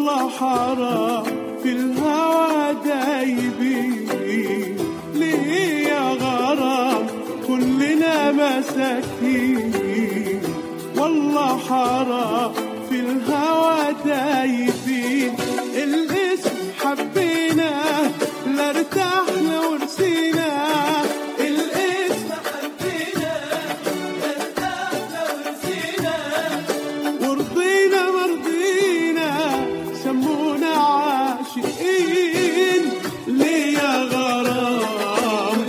والله حرام في الهوى دايبين ليه يا غرام كلنا مساكين والله حرام في الهوى دايبين الاسم حبينا لا ارتحنا ورسينا الاسم حبينا لا ارتحنا ورسينا ورضينا مرضينا سمونا عاشقين ليه يا غرام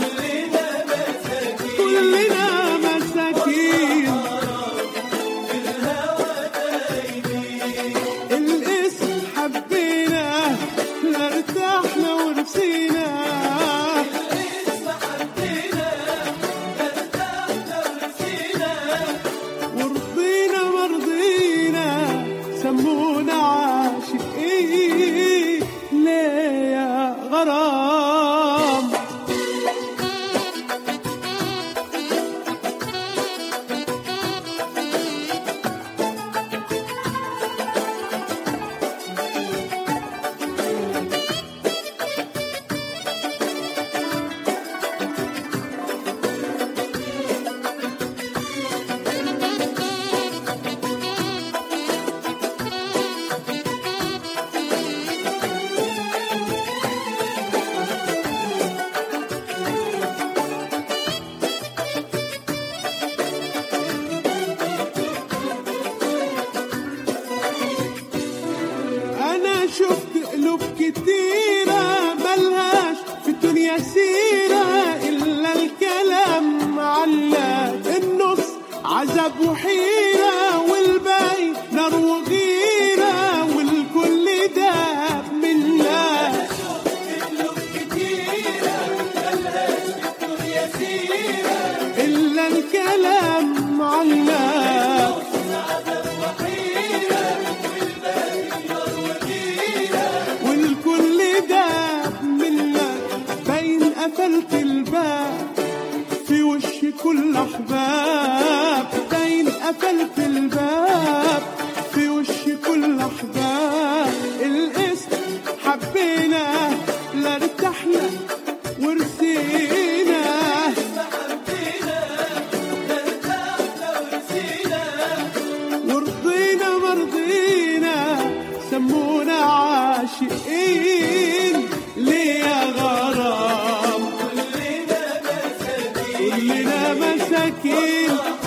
كلنا مساكين الاسم حبينا لا ارتحنا ونسينا ورضينا مرضينا سمونا عاشقين ليه يا غرام انا شفت قلوب كتيرة ملهاش في الدنيا سيرة الا الكلام معلق النص عذاب وحيرة والباقي نار وغيرة والكل ده منا إلا الكلام معلق والكل ده منك باين قفلت الباب في وش كل احباب باين قفلت الباب في وش كل احباب الاسم حبينا لا ارتحنا ورثينا ورضينا مرضينا سمونا عاشقين ليه يا غرام كلنا مساكين